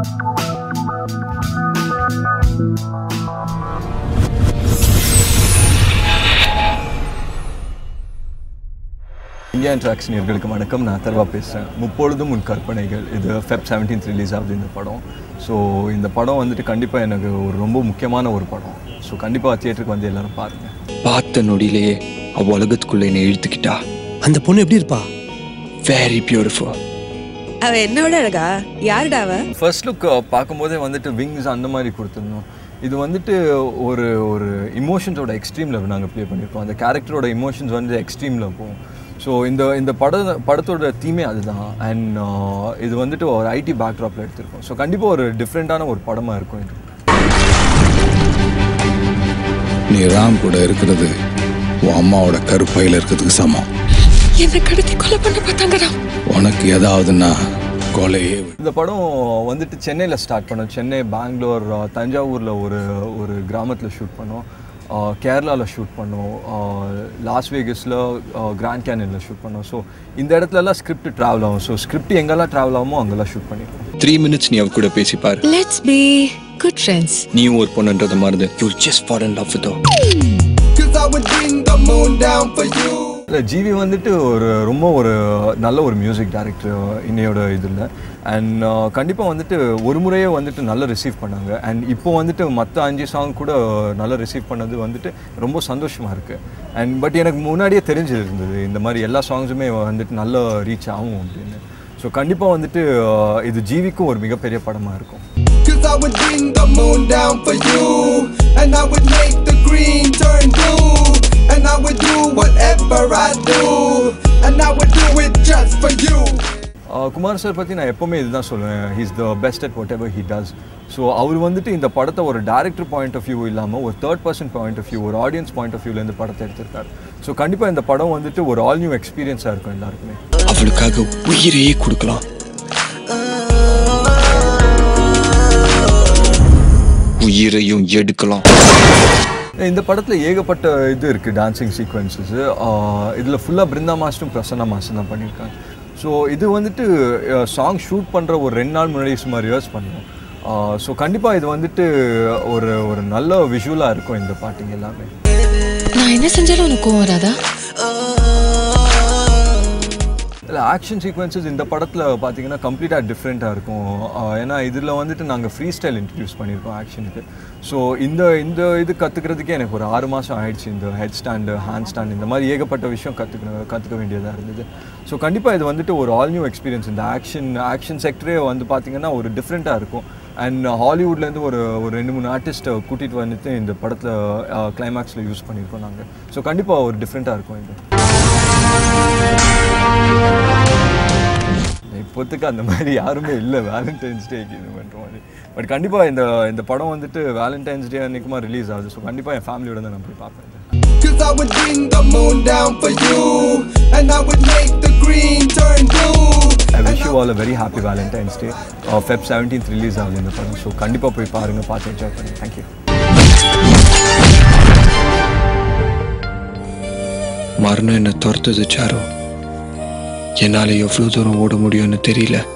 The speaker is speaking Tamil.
இந்தியா இன்ட்ராக்ஸ் நேர்களுக்கு வணக்கம் நான் தர்வா பேசுகிறேன் முப்பொழுதும் உன் கற்பனைகள் இது ஃபெப் செவன்டீன்த் ரிலீஸ் ஆகுது இந்த படம் ஸோ இந்த படம் வந்துட்டு கண்டிப்பாக எனக்கு ஒரு ரொம்ப முக்கியமான ஒரு படம் ஸோ கண்டிப்பாக தியேட்டருக்கு வந்து எல்லாரும் பாருங்கள் பார்த்த நொடியிலேயே அவ உலகத்துக்குள்ள என்னை இழுத்துக்கிட்டா அந்த பொண்ணு எப்படி இருப்பா வெரி பியூட்டிஃபுல் அவ என்ன விட அழகா யாருடா அவ ஃபர்ஸ்ட் லுக் பார்க்கும்போதே வந்துட்டு விங்ஸ் அந்த மாதிரி கொடுத்துருந்தோம் இது வந்துட்டு ஒரு ஒரு இமோஷன்ஸோட எக்ஸ்ட்ரீமில் நாங்கள் ப்ளே பண்ணியிருக்கோம் அந்த கேரக்டரோட இமோஷன்ஸ் வந்து எக்ஸ்ட்ரீமில் போகும் ஸோ இந்த இந்த பட படத்தோட தீமே அதுதான் அண்ட் இது வந்துட்டு ஒரு ஐடி பேக்ட்ராப்பில் எடுத்திருக்கோம் ஸோ கண்டிப்பாக ஒரு டிஃப்ரெண்ட்டான ஒரு படமாக இருக்கும் இது நீ ராம் கூட இருக்கிறது உன் அம்மாவோட கருப்பையில் இருக்கிறதுக்கு சமம் என்ன கடத்தி கொலை பண்ண பார்த்தாங்கடா உனக்கு ஏதாவதுன்னா கொலையே விடு. இந்த படம் வந்துட்டு சென்னையில் ஸ்டார்ட் பண்ணோம் சென்னை பெங்களூர் அஹ், தஞ்சாவூரில் ஒரு ஒரு கிராமத்தில் ஷூட் பண்ணோம் கேரளாவில் ஷூட் பண்ணோம் லாஸ் வேகஸில் கிராண்ட் கேனியனில் ஷூட் பண்ணோம் ஸோ இந்த இடத்துலலாம் ஸ்கிரிப்ட் ட்ராவல் ஆகும் ஸோ ஸ்கிரிப்ட் எங்கெல்லாம் ட்ராவல் ஆகுமோ அங்கெல்லாம் ஷூட் பண்ணிருக்கோம் த்ரீ மினிட்ஸ் நீ அவ கூட பேசி பாரு லெட்ஸ் பி குட் ஃப்ரெண்ட்ஸ் நீயும் ஒரு பொண்ணுன்றத மறந்து you just fall in love with Cause I would bring the moon down for you. இல்லை ஜிவி வந்துட்டு ஒரு ரொம்ப ஒரு நல்ல ஒரு மியூசிக் டைரக்டர் இன்னையோட இதில் அண்ட் கண்டிப்பாக வந்துட்டு ஒரு முறையே வந்துட்டு நல்லா ரிசீவ் பண்ணாங்க அண்ட் இப்போ வந்துட்டு மற்ற அஞ்சு சாங் கூட நல்லா ரிசீவ் பண்ணது வந்துட்டு ரொம்ப சந்தோஷமாக இருக்குது அண்ட் பட் எனக்கு முன்னாடியே தெரிஞ்சு இருந்தது இந்த மாதிரி எல்லா சாங்ஸுமே வந்துட்டு நல்ல ரீச் ஆகும் அப்படின்னு ஸோ கண்டிப்பாக வந்துட்டு uh, இது ஜிவிக்கும் ஒரு மிகப்பெரிய படமாக இருக்கும் Cause I would bring the moon down for you. And I would make the green turn blue. And I would do whatever I do. And I would do it just for you. Ah Kumar sir பற்றி நான் எப்போவுமே இதுதான் சொல்லுவேன் he's the best at whatever he does so அவர் வந்துட்டு இந்த படத்தை ஒரு டேரக்டர் பாயிண்ட் ஆஃப் வியூ இல்லாமல் ஒரு third person point of view ஒரு ஆடியன்ஸ் பாயிண்ட் ஆஃப் வியூலேருந்து படத்தை எடுத்திருக்காரு ஸோ கண்டிப்பாக இந்த படம் வந்துட்டு ஒரு ஆல் நியூ எக்ஸ்பீரியன்ஸாக இருக்கும் எல்லாருக்குமே அவளுக்காக உயிரையே கொடுக்கலாம் உயிரையும் எடுக்கலாம் இந்த படத்தில் ஏகப்பட்ட இது இருக்குது டான்சிங் சீக்வன்சஸ் இதில் ஃபுல்லாக பிருந்தா மாஸ்டரும் பிரசன்னா மாஸ்டர் தான் பண்ணியிருக்காங்க ஸோ இது வந்துட்டு சாங் ஷூட் பண்ணுற ஒரு ரெண்டு நாள் முன்னாடி சும்மா ரிஹர்ஸ் பண்ணோம் ஸோ கண்டிப்பாக இது வந்துட்டு ஒரு ஒரு நல்ல விஷுவலாக இருக்கும் இந்த பாட்டுங்க எல்லாமே நான் என்ன செஞ்சாலும் உனக்கு கோவம் வராதா இல்லை ஆக்ஷன் சீக்வன்சஸ் இந்த படத்தில் பார்த்தீங்கன்னா கம்ப்ளீட்டாக டிஃப்ரெண்ட்டாக இருக்கும் ஆஹ் ஏன்னா இதில் வந்துட்டு நாங்கள் ஃப்ரீ ஸ்டைல் இன்ட்ரடியூஸ் பண்ணியிருக்கோம் ஆக்ஷனுக்கு ஸோ இந்த இந்த இது கற்றுக்கிறதுக்கே எனக்கு ஒரு ஆறு மாதம் ஆயிடுச்சு இந்த ஹெட் ஸ்டாண்டு ஹேண்ட் ஸ்டாண்ட் இந்த மாதிரி ஏகப்பட்ட விஷயம் கற்றுக்க கற்றுக்க வேண்டியதாக இருந்தது ஸோ கண்டிப்பாக இது வந்துட்டு ஒரு ஆல் நியூ எக்ஸ்பீரியன்ஸ் இந்த ஆக்ஷன் ஆக்ஷன் செக்டரே வந்து பார்த்தீங்கன்னா ஒரு டிஃப்ரெண்ட்டாக இருக்கும் அண்ட் ஹாலிவுட்லேருந்து ஒரு ஒரு ரெண்டு மூணு ஆர்டிஸ்ட்டை கூட்டிகிட்டு வந்துட்டு இந்த படத்தில் கிளைமேக்ஸில் யூஸ் பண்ணியிருக்கோம் நாங்கள் ஸோ கண்டிப்பாக ஒரு டிஃப்ரெண்ட்டாக இருக்கும் இது இப்போத்துக்கு அந்த மாதிரி யாருமே இல்லை வேலண்டைன்ஸ் டேக்கு இது பண்ணுற மாதிரி பட் கண்டிப்பாக இந்த இந்த படம் வந்துட்டு வேலண்டைன்ஸ் டே அன்னைக்குமா ரிலீஸ் ஆகுது ஸோ கண்டிப்பாக என் ஃபேமிலியோட தான் நான் போய் பார்ப்பேன் Cause I would bring the moon down for you. And I would make the green turn blue. I wish you all a very happy Valentine's day Feb seventeenth release ஆகுது இந்த படம் ஸோ கண்டிப்பாக போய் பாருங்கள் பார்த்து என்ஜாய் பண்ணுங்கள் தேங்க்யூ மரணம் என்ன துரத்துது சாரோ என்னால் எவ்வளோ தூரம் ஓட முடியும்னு தெரியல